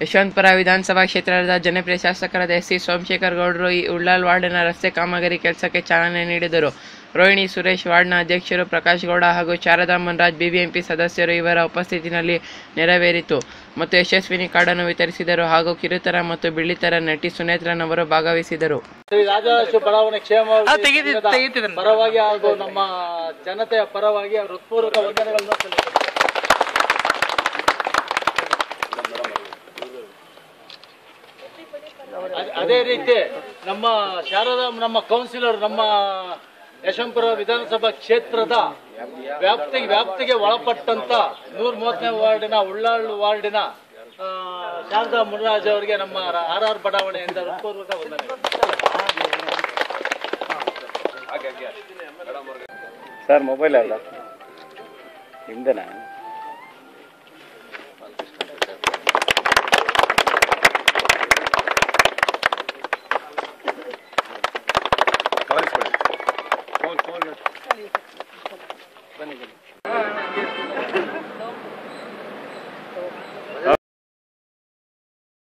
ಯಶವಂತಪುರ ವಿಧಾನಸಭಾ ಕ್ಷೇತ್ರದ ಜನಪ್ರಿಯ ಶಾಸಕರಾದ ಎಸ್ ಸಿ ಸೋಮಶೇಖರ್ ಗೌಡರು ಈ ಉಳ್ಳಾಲ್ ವಾರ್ಡಿನ ರಸ್ತೆ ಕಾಮಗಾರಿ ಕೆಲಸಕ್ಕೆ ಚಾಲನೆ ನೀಡಿದರು ರೋಹಿಣಿ ಸುರೇಶ್ ವಾರ್ಡ್ನ ಅಧ್ಯಕ್ಷರು ಪ್ರಕಾಶ್ ಗೌಡ ಹಾಗೂ ಶಾರದಾ ಮನ್ರಾಜ್ ಬಿಬಿಎಂಪಿ ಸದಸ್ಯರು ಇವರ ಉಪಸ್ಥಿತಿಯಲ್ಲಿ ನೆರವೇರಿತು ಮತ್ತು ಯಶಸ್ವಿನಿ ಕಾರ್ಡನ್ನು ವಿತರಿಸಿದರು ಹಾಗೂ ಕಿರುತರ ಮತ್ತು ಬಿಳಿತರ ನಟಿ ಸುನೇತ್ರನವರು ಭಾಗವಹಿಸಿದರು ಶ್ರೀ ರಾಜರಾಜೇಶ್ವರ ಬಡಾವಣೆ ಕ್ಷೇಮ ಆ, ತೆಗೀತಿ- ಸಂಘದ ತೆಗೀತಿದ್ದೀನಿ. ಪರವಾಗಿ ಹಾಗೂ ನಮ್ಮ ಜನತೆಯ ಪರವಾಗಿ ಅವರ ಹೃತ್ಪೂರ್ವಕ ವಂದನೆಗಳನ್ನು ಸಲ್ಲಿಸುತ್ತೇನೆ ಅದ್- ಅದೇ ರೀತಿ ನಮ್ಮ ಶಾರದಾ ನಮ್ಮ ಕೌನ್ಸಿಲರ್ ನಮ್ಮ ಯಶವಂತಪುರ ವಿಧಾನಸಭಾ ಕ್ಷೇತ್ರದ ವ್ಯಾಪ್ತಿಗೆ ವ್ಯಾಪ್ತಿಗೆ ಒಳಪಟ್ಟಂತ ನೂರ ಮೂವತ್ತನೇ ವಾರ್ಡಿನ ಉಳ್ಳಾಳ್ ವಾರ್ಡಿನ ಆ, ಶಾರದಾ ಮುನರಾಜ್ ಅವರಿಗೆ ನಮ್ಮ ಆರ್ ಆರ್ ಬಡಾವಣೆಯಿಂದ ಹೃತ್ಪೂರ್ವಕ ವಂದನೆಗಳು ಸರ್ ಮೊಬೈಲ್ ಅಲ್ಲ ನಿಮ್ದೇನಾ ಕವರಿಸ್ಕೊಳ್ಳಿ ಫೋನ್ ಫೋನ್ ಬನ್ನಿ ಬನ್ನಿ